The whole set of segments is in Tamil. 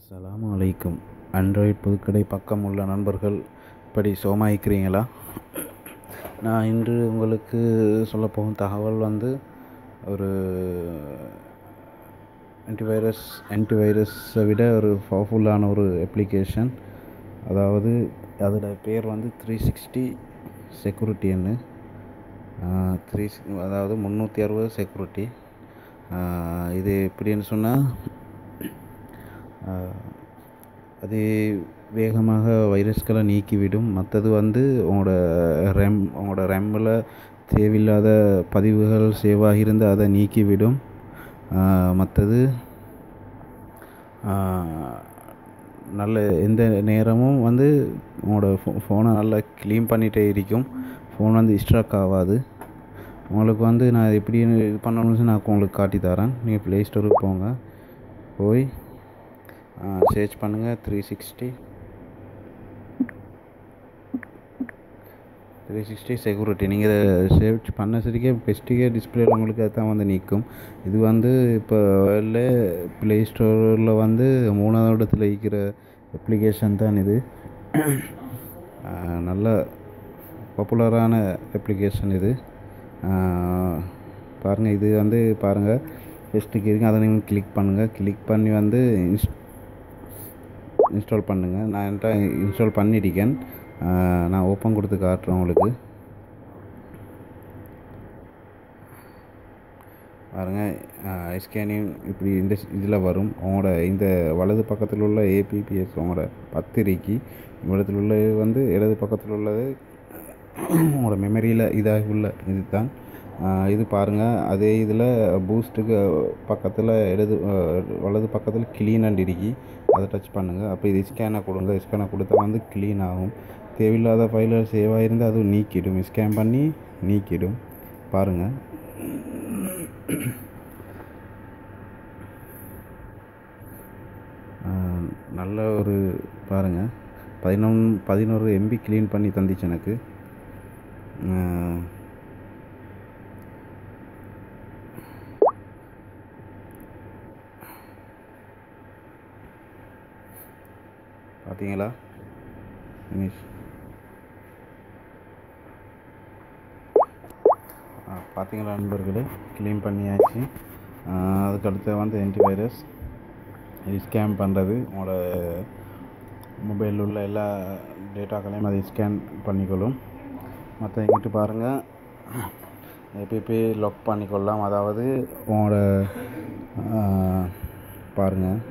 அஸ்ஸலாமு அலைக்கும் ஆண்ட்ராய்ட் புதுக்கடை பக்கம் உள்ள நண்பர்கள் இப்படி சோமாயிக்கிறீங்களா நான் இன்று உங்களுக்கு சொல்லப்போகும் தகவல் வந்து ஒரு ஆன்டிவைரஸ் ஆன்டிவைரஸை விட ஒரு பவர்ஃபுல்லான ஒரு அப்ளிகேஷன் அதாவது அதோட பேர் வந்து த்ரீ சிக்ஸ்டி செக்யூரிட்டின்னு த்ரீ அதாவது முந்நூற்றி அறுபது செக்யூரிட்டி இது எப்படின்னு சொன்னால் அது வேகமாக வைரஸ்களை நீக்கிவிடும் மற்றது வந்து உங்களோட ரேம் உங்களோட ரேமில் தேவையில்லாத பதிவுகள் சேவ் ஆகியிருந்து அதை நீக்கிவிடும் மற்றது நல்ல எந்த நேரமும் வந்து உங்களோட ஃபோ ஃபோனை நல்லா க்ளீன் பண்ணிகிட்டே இருக்கும் ஃபோன் வந்து ஸ்ட்ரக் ஆகாது உங்களுக்கு வந்து நான் எப்படி இது பண்ணணும்னு நான் உங்களுக்கு காட்டி தரேன் நீங்கள் ப்ளே ஸ்டோருக்கு போங்க போய் சர்ச் பண்ணுங்கள் three sixty three sixty security நீங்கள் இதை சர்ச் பண்ண சரிக்கே பெஸ்ட்டுக்கே டிஸ்பிளேல உங்களுக்கு அதுதான் வந்து நிற்கும் இது வந்து இப்போ இல்லை ப்ளே ஸ்டோரில் வந்து மூணாவது இடத்துல இருக்கிற அப்ளிகேஷன் தான் இது நல்ல பாப்புலரான அப்ளிகேஷன் இது பாருங்கள் இது வந்து பாருங்கள் ஃபஸ்ட்டுக்கு இருக்கு அதை நீங்கள் கிளிக் பண்ணுங்கள் கிளிக் பண்ணி வந்து இன்ஸ் இன்ஸ்டால் பண்ணுங்கள் நான் என்கிட்ட இன்ஸ்டால் பண்ணியிருக்கேன் நான் ஓப்பன் கொடுத்து காட்டுறேன் உங்களுக்கு பாருங்கள் ஸ்கேனிங் இப்படி இந்த இதில் வரும் உங்களோட இந்த வலது பக்கத்தில் உள்ள ஏபிபிஎஸ் உங்களோட பத்திரிக்கை இடத்துல உள்ள வந்து இடது பக்கத்தில் உள்ளது உங்களோட மெமரியில் இதாக உள்ள இது தான் இது பாருங்கள் அதே இதில் பூஸ்ட்டுக்கு பக்கத்தில் இடது வலது பக்கத்தில் க்ளீன் அண்ட் இருக்கி அதை டச் பண்ணுங்கள் அப்போ இது ஸ்கேனை கொடுங்க ஸ்கேனை கொடுத்தா வந்து க்ளீன் ஆகும் தேவையில்லாத ஃபைல்கள் சேவ் ஆகிருந்து அதுவும் நீக்கிடும் ஸ்கேன் பண்ணி நீக்கிடும் பாருங்கள் நல்ல ஒரு பாருங்கள் பதினொன்று பதினோரு எம்பி க்ளீன் பண்ணி தந்துச்சு எனக்கு பார்த்தீங்களா ஃபினிஷ் பார்த்தீங்களா நண்பர்களே க்ளீன் பண்ணியாச்சு அதுக்கடுத்து வந்து ஆன்டிவைரஸ் இது ஸ்கேன் பண்ணுறது உங்களோட மொபைலில் உள்ள எல்லா டேட்டாக்களையும் அதை ஸ்கேன் பண்ணிக்கொள்ளும் மற்ற எங்கிட்ட பாருங்கள் ஏபிபி லாக் பண்ணிக்கொள்ளலாம் அதாவது உங்களோட பாருங்கள்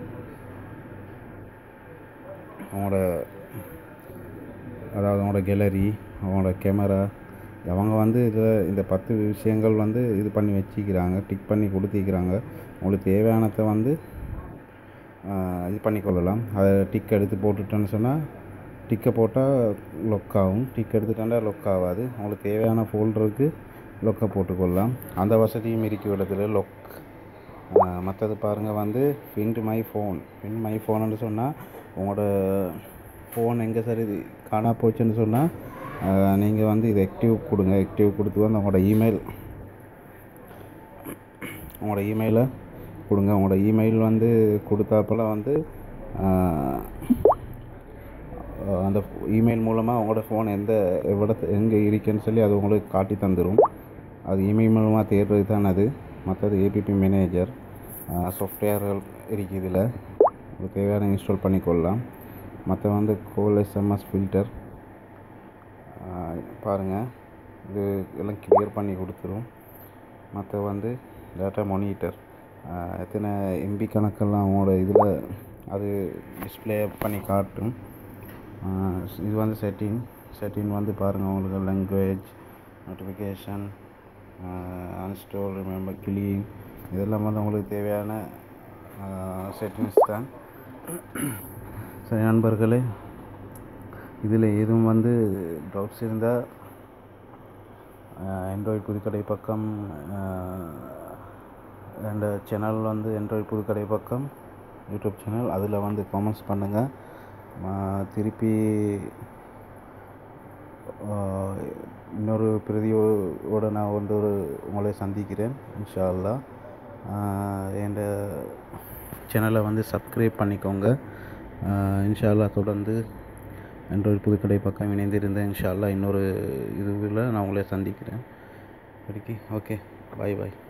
அவங்களோட அதாவது அவங்களோட கேலரி அவங்களோட கேமரா அவங்க வந்து இதில் இந்த பத்து விஷயங்கள் வந்து இது பண்ணி வச்சுக்கிறாங்க டிக் பண்ணி கொடுத்திக்கிறாங்க உங்களுக்கு தேவையானதை வந்து இது பண்ணிக்கொள்ளலாம் அதை டிக் எடுத்து போட்டுட்டேன்னு சொன்னால் டிக்கை போட்டால் லொக் ஆகும் டிக் எடுத்துட்டாண்டா லொக் ஆகாது உங்களுக்கு தேவையான ஃபோல்டருக்கு லொக்கை போட்டுக்கொள்ளலாம் அந்த வசதியும் இருக்கும் இடத்துல லொக் மற்றது பாருங்கள் வந்து find my phone find my ஃபோனுன்னு சொன்னால் உங்களோட ஃபோன் எங்கே சரி காணா போச்சுன்னு சொன்னால் நீங்கள் வந்து இது ஆக்டிவ் கொடுங்க ஆக்டிவ் கொடுத்து வந்து உங்களோட இமெயில் உங்களோட இமெயிலை கொடுங்க உங்களோட இமெயில் வந்து கொடுத்தாப்பெல்லாம் வந்து அந்த இமெயில் மூலமாக உங்களோட ஃபோன் எந்த விட எங்கே இருக்குன்னு சொல்லி அது உங்களுக்கு காட்டி தந்துடும் அது இமெயில் மூலமாக தேடுறது தான் அது மற்றது ஏபிபி மேனேஜர் சாஃப்ட்வேர்கள் இருக்குது இதில் உங்களுக்கு தேவையான இன்ஸ்டால் பண்ணிக்கொள்ளலாம் மற்ற வந்து கோல் எஸ்எம்எஸ் ஃபில்டர் பாருங்கள் இது எல்லாம் கிளியர் பண்ணி கொடுத்துரும் மற்ற வந்து டேட்டா மானிட்டர் எத்தனை எம்பி கணக்கெல்லாம் அவங்களோட இதில் அது டிஸ்பிளே பண்ணி காட்டும் இது வந்து செட்டிங் செட்டிங் வந்து பாருங்கள் உங்களுக்கு language notification uninstall remember clean இதெல்லாம் வந்து உங்களுக்கு தேவையான செட்டிங்ஸ் தான் சரி நண்பர்களே இதில் எதுவும் வந்து டவுட்ஸ் இருந்தால் ஆண்ட்ராய்ட் புதுக்கடை பக்கம் என்ற சேனல் வந்து ஆண்ட்ராய்ட் புதுக்கடை பக்கம் யூடியூப் சேனல் அதில் வந்து காமெண்ட்ஸ் பண்ணுங்கள் திருப்பி இன்னொரு பிரதியோட நான் வந்து ஒரு உங்களை சந்திக்கிறேன் இன்ஷா அல்லா என் சேனலை வந்து சப்ஸ்கிரைப் பண்ணிக்கோங்க இன்ஷால்லா தொடர்ந்து ஆண்ட்ராய்டு புதுக்கடை பக்கம் இணைந்திருந்தேன் இன்ஷால்லா இன்னொரு இதுவில் நான் உங்களை சந்திக்கிறேன் இப்படிக்கு ஓகே பாய் பாய்